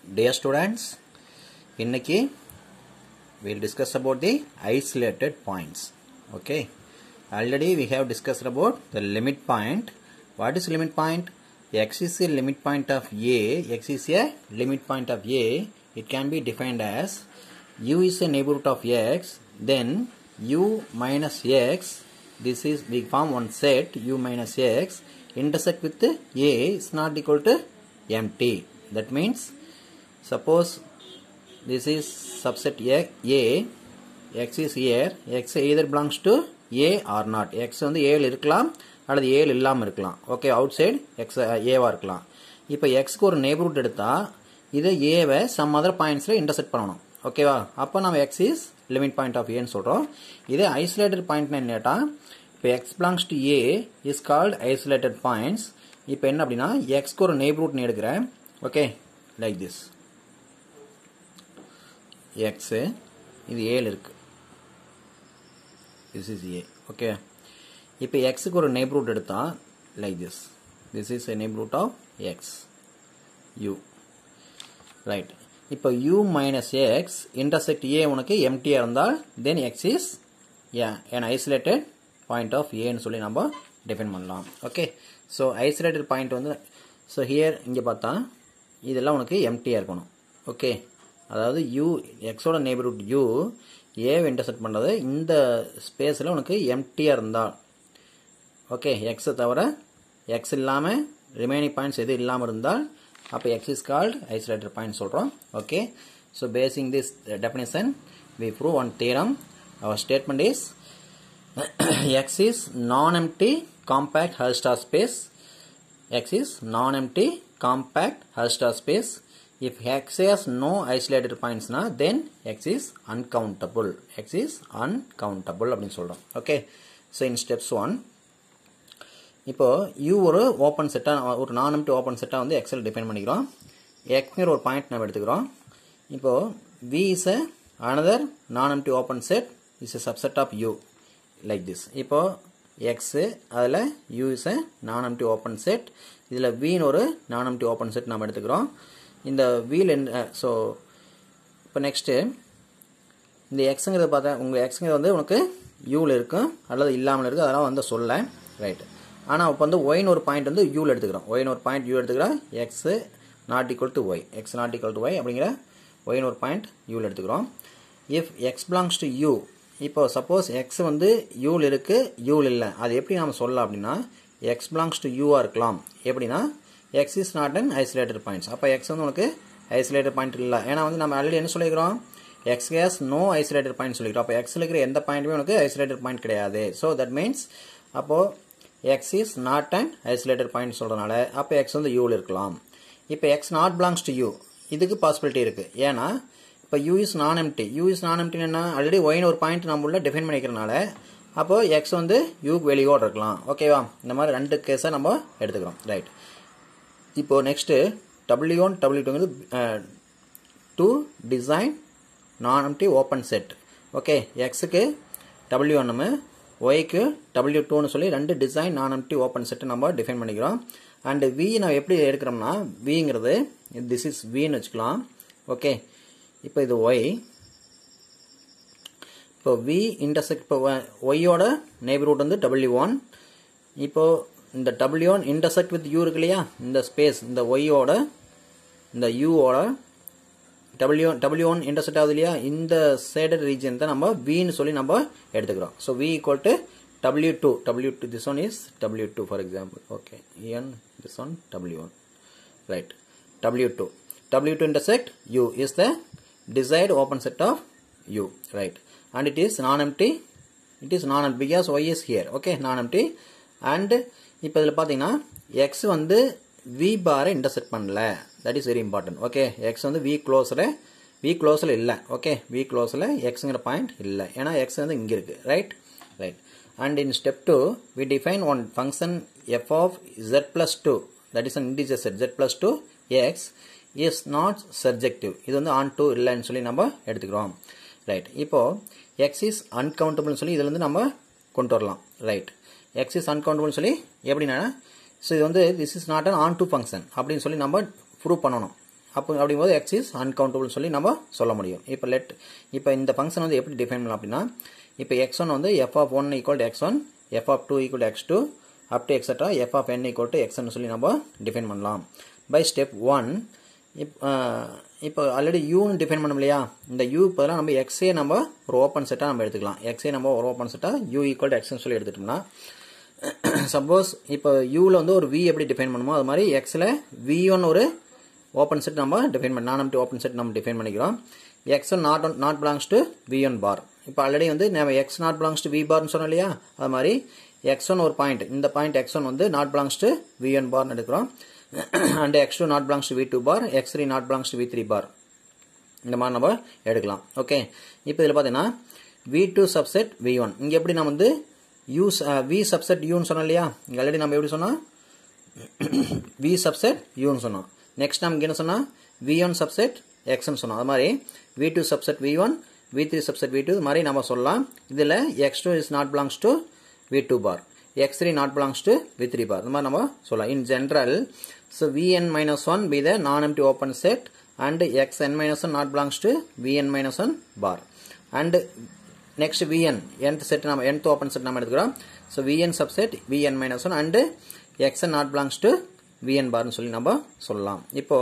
Dear students, இன்னைக்கு we'll discuss about the isolated points. Okay. Already we have discussed about the limit point. What is limit point? X is a limit point of A. X is a limit point of A. It can be defined as U is a neighborhood of X. Then U minus X. This is we form one set U minus X intersect with A is not equal to empty. That means suppose this is subset A, A x is here x either belongs to A or not x வந்து A ல இருக்கலாம் அல்லது A ல இல்லாமல் இருக்கலாம் okay out side X ஏவா இருக்கலாம் இப்போ எக்ஸ்க்கு ஒரு நெய்பர்ஹுட் எடுத்தா இதை ஏவை சம் அதர் பாயிண்ட்ஸில் இன்டர்செக்ட் பண்ணணும் ஓகேவா அப்போ நம்ம x is limit point of ஏன்னு சொல்கிறோம் இதே ஐசோலேட்டட் பாயிண்ட்னா என்னட்டா இப்போ x belongs to A is called isolated points இப்போ என்ன அப்படின்னா எக்ஸ்க்கு ஒரு நெய்பர்ஹுட்னு எடுக்கிறேன் ஓகே லைக் திஸ் எக்ஸு இது ஏழு இருக்கு திஸ் இஸ் ஏ ஓகே இப்போ எக்ஸுக்கு ஒரு நெய்பர்ஹுட் எடுத்தா like this this is a neighbourhood of x U right இப்போ U minus x intersect A உனக்கு எம்டியாக இருந்தால் then x is an isolated point of ஏன்னு சொல்லி நம்ம டிஃபைன் பண்ணலாம் ஓகே ஸோ ஐசோலேட்டட் பாயிண்ட் வந்து ஸோ ஹியர் இங்கே பார்த்தா இதெல்லாம் உனக்கு எம்டியாக இருக்கணும் ஓகே அதாவது யூ எக்ஸோட நெய்பர்ஹுட் யூ ஏவை இன்டர்செக்ட் பண்ணுறது இந்த ஸ்பேஸில் உனக்கு எம்டியாக இருந்தால் ஓகே எக்ஸை தவிர எக்ஸ் இல்லாமல் ரிமைனிங் பாயிண்ட்ஸ் எது இல்லாமல் இருந்தால் அப்போ x is called isolated point சொல்கிறோம் okay so basing this definition we prove one theorem our statement is x is non empty compact Hausdorff space x is non empty compact Hausdorff space if x has no isolated points na then x is uncountable x is uncountable அப்படின்னு சொல்றோம் okay so in steps one இப்போ u ஒரு open செட்டாக ஒரு நான் empty open செட்டாக வந்து XL define பண்ணிக்கிறோம் எக்ஸ்ங்கிற ஒரு பாயிண்ட் நம்ம எடுத்துக்கிறோம் இப்போ v is a another non empty open set is a subset of u like this இப்போ x அதில் u is a non empty open set இதில் வின்னு ஒரு நான் எம்டி ஓப்பன் செட் நம்ம எடுத்துக்கிறோம் இந்த வீல் ஸோ இப்போ நெக்ஸ்ட்டு இந்த எக்ஸுங்கிறத பார்த்தா உங்கள் எக்ஸுங்கிறது வந்து உனக்கு யூவில் இருக்கும் அல்லது இல்லாமல் இருக்குது அதெல்லாம் வந்து சொல்ல ரைட் ஆனால் இப்போ வந்து ஒயின் ஒரு பாயிண்ட் வந்து யூவில் எடுத்துக்கிறோம் ஒயின் ஒரு பாயிண்ட் யூ எடுத்துக்கிறோம் x not equal to y x not equal to y அப்படிங்கிற ஒயின் ஒரு பாயிண்ட் யூவில் எடுத்துக்கிறோம் if x belongs to U இப்போ சப்போஸ் எக்ஸ் வந்து யூவில் இருக்குது யூவில் இல்லை அது எப்படி நம்ம சொல்லலாம் அப்படின்னா எக்ஸ் பிலாங்ஸ் டு யூவாக இருக்கலாம் எப்படின்னா x is not an isolated points அப்போ எக்ஸ் வந்து உனக்கு ஐசோலேட்டட் பாயிண்ட் இல்லை ஏன்னா வந்து நம்ம ஆல்ரெடி என்ன சொல்லிக்கிறோம் x has no isolated point சொல்லிக்கிறோம் அப்போ எக்ஸில் இருக்கிற எந்த பாயிண்ட்டுமே உனக்கு ஐசோலேட்டட் பாயிண்ட் கிடையாது ஸோ தட் மீன்ஸ் அப்போது x is not and isolated point சொல்கிறனால அப்போ எக்ஸ் வந்து யூவில் இருக்கலாம் இப்போ x not belongs to U இதுக்கு பாசிபிலிட்டி இருக்குது ஏன்னா இப்போ U is non empty U is non எம்டின்னு ஆல்ரெடி ஒயின் ஒரு பாயிண்ட் நம்ம உள்ள டிஃபைன் பண்ணிக்கிறனால அப்போ எக்ஸ் வந்து யூக்கு வெளியோடு இருக்கலாம் ஓகேவா இந்த மாதிரி ரெண்டு கேஸை நம்ம எடுத்துக்கிறோம் ரைட் இப்போ நெக்ஸ்ட்டு டபிள்யூ ஒன் டபிள்யூ டூங்கிறது to design non empty open set okay எக்ஸுக்கு டபிள்யூ ஒன்று ஒய்க்கு டபிள்யூ டூன்னு சொல்லி ரெண்டு design non empty open set நம்ம டிஃபைன் பண்ணிக்கிறோம் அண்டு வி நம்ம எப்படி எடுக்கிறோம்னா விங்கிறது திஸ் இஸ் வின்னு வச்சுக்கலாம் ஓகே இப்போ இது ஒய் இப்போ வி இன்டர்செக்ட் இப்போ ஒய்யோட நெய்பர்ஹுட் வந்து டபிள்யூ ஒன் இப்போது இந்த W one intersect with U இருக்கு இல்லையா இந்த ஸ்பேஸ் இந்த ஒய்யோட இந்த யூவோட டபிள்யூ டபிள்யூ ஒன் இன்டர்செக்ட் ஆகுது இல்லையா இந்த சைடட் ரீஜன் தான் நம்ம வின்னு சொல்லி நம்ம எடுத்துக்கிறோம் so V equal to W two W two this one is W two for example okay and this one W one right W two W two intersect U is the desired open set of u right and it is non-empty it is non-empty because y is here okay non-empty and இப்போ இதில் பார்த்தீங்கன்னா X வந்து we பாரை intersect பண்ணல that is very important okay x வந்து V க்ளோஸில் V க்ளோஸில் இல்லை ஓகே வி க்ளோஸில் எக்ஸுங்கிற பாயிண்ட் இல்லை ஏன்னா எக்ஸ் வந்து இங்கே இருக்குது right right and in step two we define one function f of Z plus two that is an integer set Z plus two x is not subjective இது வந்து on two இல்லைன்னு சொல்லி நம்ம எடுத்துக்கிறோம் ரைட் இப்போ எக்ஸ் இஸ் அன்கவுண்டபிள்னு சொல்லி இதுலேருந்து நம்ம கொண்டு வரலாம் ரைட் எக்ஸ் இஸ் அன்கவுண்டபிள்னு சொல்லி எப்படின்னா ஸோ இது வந்து this is not an onto function அப்படின்னு சொல்லி நம்ம ப்ரூவ் பண்ணணும் அப்போ அப்படிங்கும்போது எக்ஸ் இஸ் அன்கவுண்டபிள் சொல்லி நம்ம சொல்ல முடியும் இப்போ லெட் இப்போ இந்த ஃபங்க்ஷன் வந்து எப்படி டிஃபைன் பண்ணலாம் அப்படின்னா இப்போ எக்ஸ் ஒன் வந்து f of one equal to x one f of two equal to x two up to etcetera f of n equal to எக்ஸ்ன்னு சொல்லி நம்ம டிஃபைன் பண்ணலாம் பை ஸ்டெப் ஒன் இப் இப்போ ஆல்ரெடி யூன்னு டிஃபைன் பண்ணோம் இல்லையா இந்த யூ பதிலாக நம்ம எக்ஸே நம்ம ஒரு ஓப்பன் செட்டாக நம்ம எடுத்துக்கலாம் எக்ஸே நம்ம ஒரு ஓப்பன் செட்டாக யூ ஈக்குவல் டு எக்ஸ்னு சொல்லி எடுத்துட்டோம்னா சப்போஸ் இப்போ யூவில் வந்து ஒரு வி எப்படி டிஃபைன் பண்ணுமோ அது மாதிரி எக்ஸில் வி ஒன் ஒரு ஓப்பன் செட் நம்ம டிஃபைன் பண்ணி நான் ஓப்பன் செட் நம்ம டிஃபைன் பண்ணிக்கிறோம் x one not not belongs to V one bar இப்போ ஆல்ரெடி வந்து நம்ம x not belongs to V பார்னு சொன்னோம் இல்லையா அது மாதிரி எக்ஸ் ஒன் ஒரு பாயிண்ட் இந்த பாயிண்ட் எக்ஸ் ஒன் வந்து not belongs to V one பார்னு எடுக்கிறோம் and x two not belongs to V two bar x three not belongs to V three bar இந்த மாதிரி நம்ம எடுக்கலாம் ஓகே இப்போ இதில் பார்த்தீங்கன்னா V two subset V one இங்கே எப்படி நம்ம வந்து யூஸ் வி சப்செட் யூன்னு சொன்னோம் இல்லையா இங்கே ஆல்ரெடி நம்ம எப்படி சொன்னோம் வி சப்செட் யூன்னு சொன்னோம் நெக்ஸ்ட் நமக்கு என்ன சொன்னால் வி ஒன் சப்செட் எக்ஸ்ன்னு சொன்னோம் அது மாதிரி V two subset V one V three subset V two இது மாதிரி நம்ம சொல்லலாம் இதில் x two is not belongs to V two bar x three not belongs to V three bar இந்த மாதிரி நம்ம சொல்லலாம் in general so V n minus one be the non empty open set and x n minus one not belongs to V n minus one bar and next V n nth set நம்ம nth open set நம்ம எடுத்துக்கிறோம் so V n subset V n minus one and x n not belongs to V n பார்னு சொல்லி நம்ம சொல்லலாம் இப்போ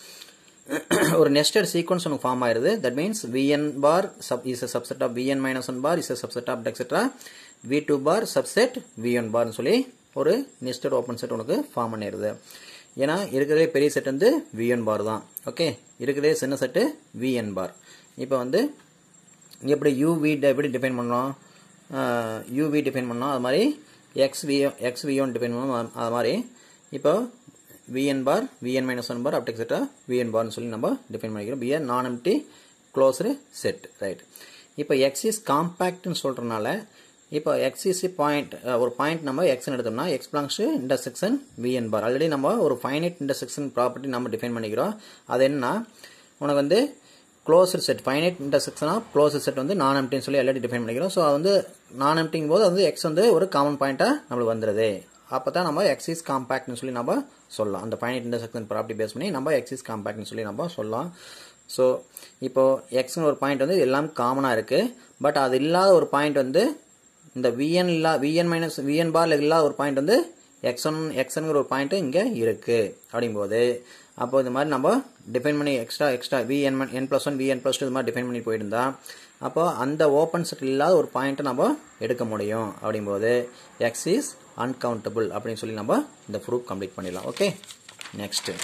ஒரு nested sequence ஒன்று ஃபார்ம் ஆயிருது that means V n bar sub is a subset of V n minus one bar is a subset of etcetera V two bar subset V one பார்னு சொல்லி ஒரு நெஸ்டட் ஓப்பன் செட் உனக்கு ஃபார்ம் பண்ணிடுது ஏன்னா இருக்கிறதே பெரிய செட் வந்து விஎன் பார் தான் ஓகே இருக்கிறதே சின்ன செட்டு விஎன் பார் இப்போ வந்து எப்படி யூவி எப்படி டிஃபைன் பண்ணோம் யூவி டிஃபைன் பண்ணோம் அது மாதிரி x V x V one define பண்ணோம் அது மாதிரி இப்போ V n bar V n minus one bar up to etcetera V n பார்னு சொல்லி நம்ம டிஃபைன் பண்ணிக்கிறோம் B n non empty closed set right இப்போ எக்ஸ் இஸ் காம்பேக்ட்னு சொல்கிறனால இப்போ எக்ஸ் இஸ் பாயிண்ட் ஒரு பாயிண்ட் நம்ம எக்ஸ்னு எடுத்தோம்னா x belongs to intersection V n bar already நம்ம ஒரு ஃபைனைட் இன்டர்செக்ஷன் ப்ராப்பர்ட்டி நம்ம டிஃபைன் பண்ணிக்கிறோம் அது என்னன்னா உனக்கு வந்து closed set finite intersection of closed set வந்து நான் எம்டின்னு சொல்லி ஆல்ரெடி டிஃபைன் பண்ணிக்கிறோம் ஸோ அது வந்து நான் எம்டிங் போது அது வந்து எக்ஸ் வந்து ஒரு காமன் பாயிண்ட்டாக நம்மளுக்கு வந்துடுது அப்போ தான் நம்ம எக்ஸிஸ் காம்பேக்ட்னு சொல்லி நம்ம சொல்லலாம் அந்த ஃபைனைட் இன்டர்செக்ஷன் ப்ராப்பர்ட்டி பேஸ் பண்ணி நம்ம எக்ஸிஸ் காம்பேக்ட்னு சொல்லி நம்ம சொல்லலாம் ஸோ இப்போ எக்ஸ்னு ஒரு பாயிண்ட் வந்து எல்லாம் காமனாக இருக்குது பட் அது இல்லாத ஒரு பாயிண்ட் வந்து இந்த விஎன் இல்லா விஎன் மைனஸ் விஎன் பார் இல்லாத ஒரு பாயிண்ட் வந்து எக்ஸ் ஒன் எக்ஸ்ங்கிற ஒரு பாயிண்ட் இங்கே இருக்குது அப்படிங்கும்போது அப்போ இந்த மாதிரி நம்ம டிஃபைன் பண்ணி extra extra V n n plus one V n plus two இது மாதிரி டிஃபைன் பண்ணி போயிருந்தா அப்போ அந்த ஓப்பன் செட் இல்லாத ஒரு பாயிண்ட்டை நம்ம எடுக்க முடியும் அப்படிங்கும்போது எக்ஸ் இஸ் அன்கவுண்டபிள் அப்படின்னு சொல்லி நம்ம இந்த ப்ரூஃப் கம்ப்ளீட் பண்ணிடலாம் ஓகே நெக்ஸ்ட்டு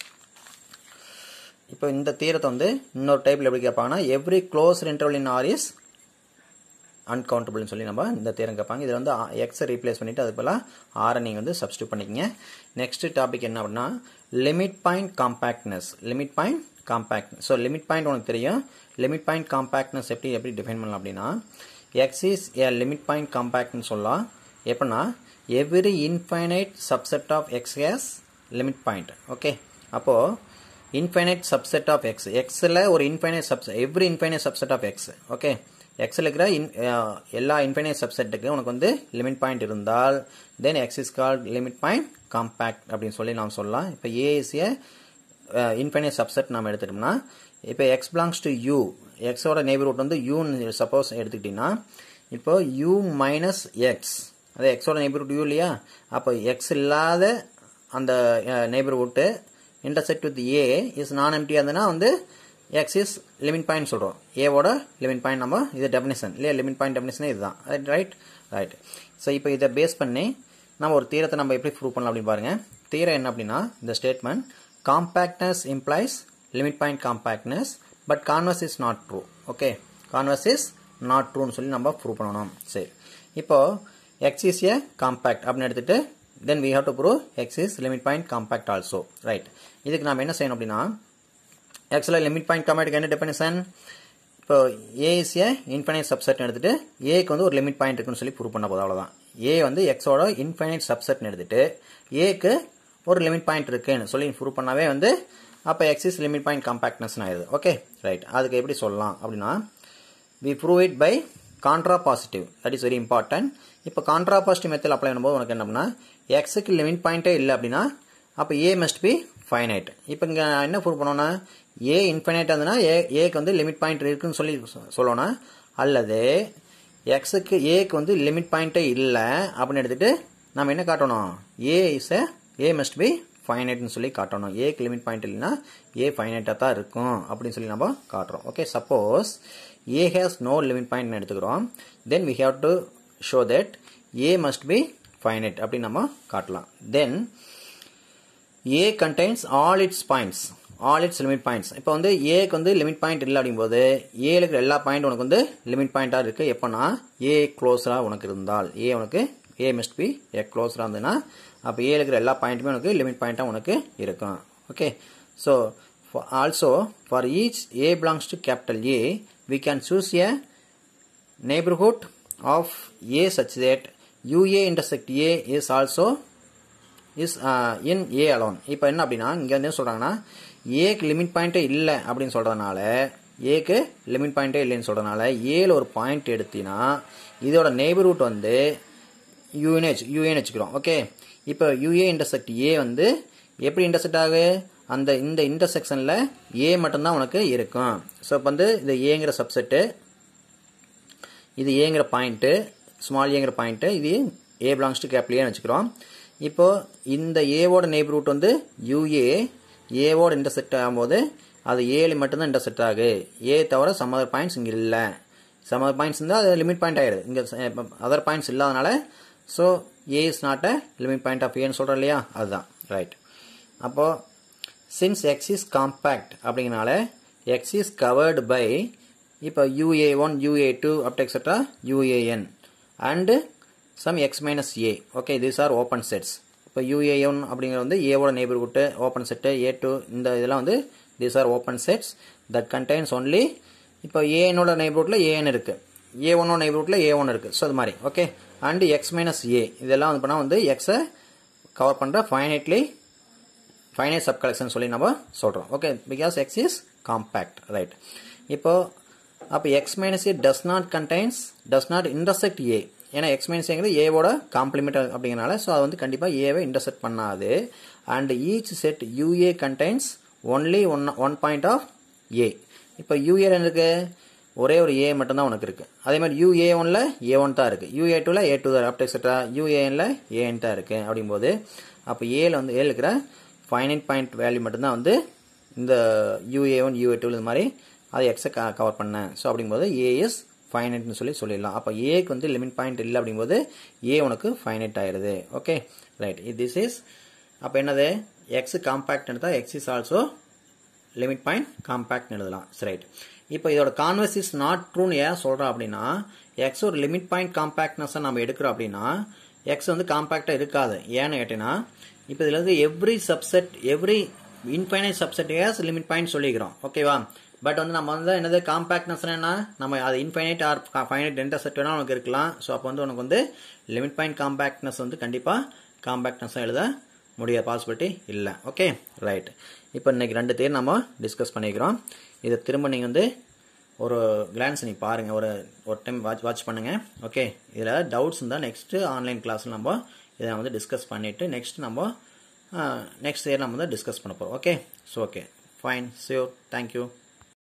இப்போ இந்த தீரத்தை வந்து இன்னொரு டைப்பில் எப்படி கேட்பாங்கன்னா every close interval in R is அன்கவுண்டபிள்னு சொல்லி நம்ம இந்த தேரம் கேட்பாங்க இதில் வந்து எக்ஸை ரீப்ளேஸ் பண்ணிவிட்டு அது போல் ஆரை நீங்கள் வந்து சப்ஸ்டியூட் பண்ணிக்கங்க நெக்ஸ்ட் டாபிக் என்ன அப்படின்னா limit point compactness limit point compact so limit point உனக்கு தெரியும் லிமிட் பாயிண்ட் காம்பேக்ட்னஸ் எப்படி எப்படி டிஃபைன் பண்ணலாம் அப்படின்னா x is a limit point காம்பேக்ட்னு சொல்லலாம் எப்படின்னா every infinite subset of x has limit point okay அப்போது இன்ஃபைனைட் சப்செட் ஆஃப் எக்ஸ் எக்ஸில் ஒரு infinite subset every infinite subset of x okay எக்ஸில் இருக்கிற இன் எல்லா இன்ஃபைனைட் சப்செட்டுக்கு உனக்கு வந்து லிமிட் பாயிண்ட் இருந்தால் then x is called limit point compact அப்படின்னு சொல்லி நாம் சொல்லலாம் இப்போ A is a infinite subset நம்ம எடுத்துட்டோம்னா இப்போ எக்ஸ் பிலாங்ஸ் டு யூ எக்ஸோட நெய்பர்ஹுட் வந்து யூன்னு சப்போஸ் எடுத்துக்கிட்டிங்கன்னா இப்போ யூ மைனஸ் எக்ஸ் அதே எக்ஸோட நெய்பர்ஹுட் யூ இல்லையா அப்போ எக்ஸ் இல்லாத அந்த neighbourhood intersect with A is non எம்டியாக இருந்ததுன்னா வந்து எக்ஸ் இஸ் லிமிட் பாயிண்ட் சொல்கிறோம் ஏவோட லிமிட் பாயிண்ட் நம்ம இது டெஃபினேஷன் இல்லையா லிமிட் பாயிண்ட் டெஃபினேஷனே இதுதான் ரைட் ரைட் ஸோ இப்போ இதை பேஸ் பண்ணி நம்ம ஒரு தீரத்தை நம்ம எப்படி ப்ரூவ் பண்ணலாம் அப்படின்னு பாருங்கள் தீரம் என்ன அப்படின்னா இந்த statement compactness implies limit point compactness but converse is not true okay converse is not ட்ரூன்னு சொல்லி நம்ம ப்ரூவ் பண்ணணும் சரி இப்போ எக்ஸ் இஸ் ஏ காம்பேக்ட் அப்படின்னு எடுத்துட்டு then we have to prove X is limit point compact also right இதுக்கு நம்ம என்ன செய்யணும் அப்படின்னா ஆக்சுவலாக லிமிட் பாயிண்ட் காம்பேக்ட் என்ன டெஃபினேஷன் இப்போ ஏ இஸ் ஏ இன்ஃபைனைட் சப்செட்னு எடுத்துட்டு ஏக்கு வந்து ஒரு லிமிட் பாயிண்ட் இருக்குன்னு சொல்லி ப்ரூவ் பண்ண போதும் அவ்வளோதான் ஏ வந்து எக்ஸோட இன்ஃபைனைட் சப்செட்னு எடுத்துட்டு ஏக்கு ஒரு லிமிட் பாயிண்ட் இருக்குன்னு சொல்லி ப்ரூவ் பண்ணாவே வந்து அப்போ எக்ஸிஸ் லிமிட் பாயிண்ட் காம்பேக்ட்னஸ் ஆயிடுது ஓகே ரைட் அதுக்கு எப்படி சொல்லலாம் அப்படின்னா we prove it by contrapositive that is very important இப்போ கான்ட்ரா பாசிட்டிவ் மெத்தட் அப்ளை பண்ணும்போது உனக்கு என்ன அப்படின்னா எக்ஸுக்கு லிமிட் பாயிண்ட்டே இல்லை அப்படின்னா அப்போ ஏ மஸ்ட் பி ஃபைனைட் இப்போ இங்கே என்ன ப்ரூவ் பண்ணோன்னா ஏ இன்ஃபைனைட் இருந்ததுன்னா ஏ ஏக்கு வந்து லிமிட் பாயிண்ட் இருக்குன்னு சொல்லி சொ- சொல்லணும் அல்லது எக்ஸுக்கு ஏக்கு வந்து லிமிட் பாயிண்ட்டே இல்லை அப்படின்னு எடுத்துட்டு நம்ம என்ன காட்டணும் A is a A must be ஃபைனைட்னு சொல்லி காட்டணும் ஏக்கு லிமிட் பாயிண்ட் இல்லைன்னா ஏ ஃபைனைட்டாக தான் இருக்கும் அப்படின்னு சொல்லி நம்ம காட்டுறோம் okay suppose A has no limit point எடுத்துக்கிறோம் then we have to show that A must be finite அப்படின்னு நம்ம காட்டலாம் then A contains all its points all its limit points இப்போ வந்து ஏக்கு வந்து லிமிட் பாயிண்ட் இல்லை அப்படிங்கும்போது ஏல இருக்கிற எல்லா பாயிண்ட் உனக்கு வந்து லிமிட் பாயிண்டாக இருக்குது எப்போனா ஏ க்ளோஸராக உனக்கு இருந்தால் ஏ உனக்கு ஏ மஸ்ட் பி ஏ க்ளோஸராக இருந்ததுன்னா அப்போ ஏல இருக்கிற எல்லா பாயிண்ட்டுமே உனக்கு லிமிட் பாயிண்ட்டாக உனக்கு இருக்கும் okay so also for each A belongs to capital A we can choose a neighborhood of A such that UA intersect A is also is uh, in A alone இப்போ என்ன அப்படின்னா இங்க வந்து என்ன சொல்றாங்கன்னா ஏக்கு லிமிட் பாயிண்டே இல்லை அப்படின்னு சொல்றதுனால ஏக்கு லிமிட் பாயிண்டே இல்லைன்னு சொல்றதுனால ஏல ஒரு பாயிண்ட் எடுத்தினா இதோட நெய்பர்ஹுட் வந்து யூஎன்ஹெச் யூஏன்னு வச்சுக்கிறோம் ஓகே இப்போ யூஏ இன்டர்செக்ட் ஏ வந்து எப்படி இன்டர்செக்ட் ஆகு அந்த இந்த இன்டர்செக்ஷனில் ஏ மட்டும்தான் உனக்கு இருக்கும் ஸோ இப்போ வந்து இது ஏங்கிற சப்செட்டு இது ஏங்கிற பாயிண்ட்டு ஸ்மால் ஏங்கிற பாயிண்ட்டு இது ஏ பிலாங்ஸ் டு கேப்லியேன்னு வச்சுக்கிறோம் இப்போ இந்த ஏவோட நெய்பர்ஹுட் வந்து யூஏ ஏவோட இன்டர்செக்ட் ஆகும்போது அது ஏழு மட்டும்தான் இன்டர்செக்ட் ஆகு ஏ தவிர சம் அதர் பாயிண்ட்ஸ் இங்கே இல்லை சம் அதர் பாயிண்ட்ஸ் இருந்தால் அது லிமிட் பாயிண்ட் ஆயிடுது இங்கே அதர் பாயிண்ட்ஸ் இல்லாதனால so A is not a limit point of ஏன்னு சொல்கிறோம் இல்லையா அதுதான் ரைட் அப்போ சின்ஸ் எக்ஸ் இஸ் காம்பேக்ட் அப்படிங்கனால எக்ஸ் இஸ் கவர்டு பை இப்போ U A one U A two up to etcetera U A N and some X minus A okay these are open sets இப்போ U A one அப்படிங்கிறது வந்து ஏவோட neighbourhood open set A two இந்த இதெல்லாம் வந்து these are open sets that contains only இப்போ ஏனோட நெய்பர்ஹுட்டில் AN இருக்குது ஏ ஒன்னோட நெய்பர்ஹுட்டில் ஏ ஒன் இருக்குது ஸோ அது மாதிரி okay and X minus A இதெல்லாம் வந்து பண்ணால் வந்து எக்ஸை கவர் பண்ணுற ஃபைனைட்லி ஃபைனைட் சப் கலெக்ஷன் சொல்லி நம்ம சொல்கிறோம் okay because X is compact right இப்போ அப்போ X minus A does not contains does not intersect A ஏன்னா எக்ஸ் மைனஸ் ஏங்கிறது ஏவோட காம்ப்ளிமெண்ட் அப்படிங்கிறனால ஸோ அது வந்து கண்டிப்பாக ஏவை இன்டர்செக்ட் பண்ணாது and each set U A contains only one one point of A இப்போ யூஏ இருக்கு ஒரே ஒரு ஏ மட்டும்தான் உனக்கு இருக்கு அதே மாதிரி யூஏ ஒன்ல ஏ ஒன் தான் இருக்கு யூஏ டூல ஏ டூ தான் அப்ட் எக்ஸெட்ரா யூஏஎன்ல ஏஎன் தான் இருக்கு அப்படிங்கும்போது அப்போ ஏல வந்து ஏல இருக்கிற ஃபைனைட் பாயிண்ட் வேல்யூ மட்டும்தான் வந்து இந்த யூஏ ஒன் யூஏ டூ இந்த மாதிரி அதை எக்ஸை கவர் பண்ணேன் ஸோ அப்படிங்கும்போது ஏ இஸ் ஃபைனைட்னு சொல்லி சொல்லிடலாம் அப்போ ஏக்கு வந்து லிமிட் பாயிண்ட் இல்லை அப்படிங்கும்போது ஏ உனக்கு ஃபைனைட் ஆயிடுது ஓகே ரைட் திஸ் இஸ் அப்போ என்னது எக்ஸ் காம்பேக்ட் எடுத்தால் X is also limit point compact எழுதலாம் ரைட் இப்போ இதோட கான்வெர்ஸ் இஸ் நாட் ட்ரூன்னு ஏன் சொல்கிறோம் அப்படின்னா எக்ஸ் ஒரு லிமிட் பாயிண்ட் காம்பேக்ட்னஸை நம்ம எடுக்கிறோம் அப்படின்னா எக்ஸ் வந்து காம்பேக்டாக இருக்காது ஏன்னு கேட்டீங்கன்னா இப்போ இதில் வந்து every subset every infinite subset has limit point சொல்லிக்கிறோம் ஓகேவா பட் வந்து நம்ம வந்து என்னது காம்பேக்ட்னஸ் என்ன நம்ம அது இன்ஃபைனைட் ஆர் ஃபைனைட் எந்த செட் வேணால் உனக்கு இருக்கலாம் ஸோ அப்போ வந்து உனக்கு வந்து லிமிட் பாயிண்ட் காம்பேக்ட்னஸ் வந்து கண்டிப்பாக காம்பேக்ட்னஸ் எழுத முடிய பாசிபிலிட்டி இல்லை ஓகே ரைட் இப்போ இன்னைக்கு ரெண்டு தேர் நம்ம டிஸ்கஸ் பண்ணிக்கிறோம் இதை திரும்ப நீங்கள் வந்து ஒரு கிளான்ஸ் நீ பாருங்கள் ஒரு ஒரு டைம் வாட்ச் வாட்ச் பண்ணுங்கள் ஓகே இதில் டவுட்ஸ் இருந்தால் நெக்ஸ்ட்டு ஆன்லைன் கிளாஸில் நம்ம இதை வந்து டிஸ்கஸ் பண்ணிவிட்டு நெக்ஸ்ட் நம்ம நெக்ஸ்ட் இயர் நம்ம வந்து டிஸ்கஸ் பண்ண போகிறோம் okay so okay fine sure thank you